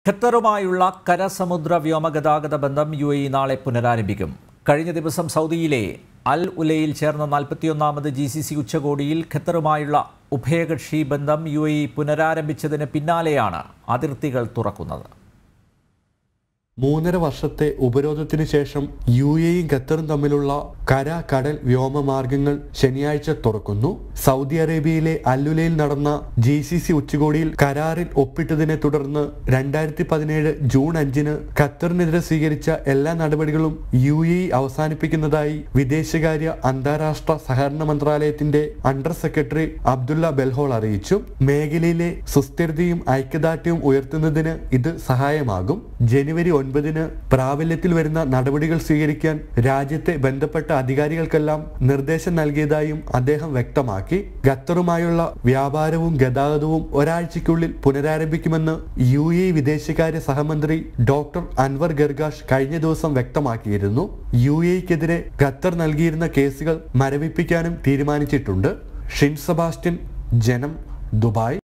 ഖത്തറുമായുള്ള കരസമുദ്ര വ്യോമഗതാഗത ബന്ധം U A നാളെ പുനരാരംഭിക്കും കഴിഞ്ഞ ദിവസം സൗദിയിലെ അൽ ഉലയിൽ ചേർന്ന നാൽപ്പത്തിയൊന്നാമത് ജി സി സി ഉച്ചകോടിയിൽ ഖത്തറുമായുള്ള ഉഭയകക്ഷി ബന്ധം യു എ പുനരാരംഭിച്ചതിന് പിന്നാലെയാണ് അതിർത്തികൾ തുറക്കുന്നത് മൂന്നര വർഷത്തെ ഉപരോധത്തിന് ശേഷം യു എയും ഖത്തറും തമ്മിലുള്ള കര കടൽ വ്യോമമാർഗങ്ങൾ ശനിയാഴ്ച തുറക്കുന്നു സൗദി അറേബ്യയിലെ അല്ലുലയിൽ നടന്ന ജി സി സി ഉച്ചകോടിയിൽ കരാറിൽ ഒപ്പിട്ടതിനെ തുടർന്ന് രണ്ടായിരത്തി പതിനേഴ് ജൂൺ അഞ്ചിന് ഖത്തറിനെതിരെ സ്വീകരിച്ച എല്ലാ നടപടികളും യു എ അവസാനിപ്പിക്കുന്നതായി വിദേശകാര്യ അന്താരാഷ്ട്ര സഹകരണ മന്ത്രാലയത്തിന്റെ അണ്ടർ സെക്രട്ടറി അബ്ദുള്ള ബെൽഹോൾ അറിയിച്ചു മേഖലയിലെ സുസ്ഥിരതയും ഐക്യദാർഢ്യവും ഉയർത്തുന്നതിന് ഇത് സഹായമാകും ജനുവരി ഒൻപതിന് പ്രാബല്യത്തിൽ വരുന്ന നടപടികൾ സ്വീകരിക്കാൻ രാജ്യത്തെ ബന്ധപ്പെട്ട അധികാരികൾക്കെല്ലാം നിർദ്ദേശം നൽകിയതായും അദ്ദേഹം വ്യക്തമാക്കി ഖത്തറുമായുള്ള വ്യാപാരവും ഗതാഗതവും ഒരാഴ്ചയ്ക്കുള്ളിൽ പുനരാരംഭിക്കുമെന്ന് യു എ വിദേശകാര്യ സഹമന്ത്രി ഡോക്ടർ അൻവർ ഗർഗാഷ് കഴിഞ്ഞ ദിവസം വ്യക്തമാക്കിയിരുന്നു യു എക്കെതിരെ ഖത്തർ നൽകിയിരുന്ന കേസുകൾ മരവിപ്പിക്കാനും തീരുമാനിച്ചിട്ടുണ്ട് ഷിൻ സെബാസ്റ്റ്യൻ ജനം ദുബായ്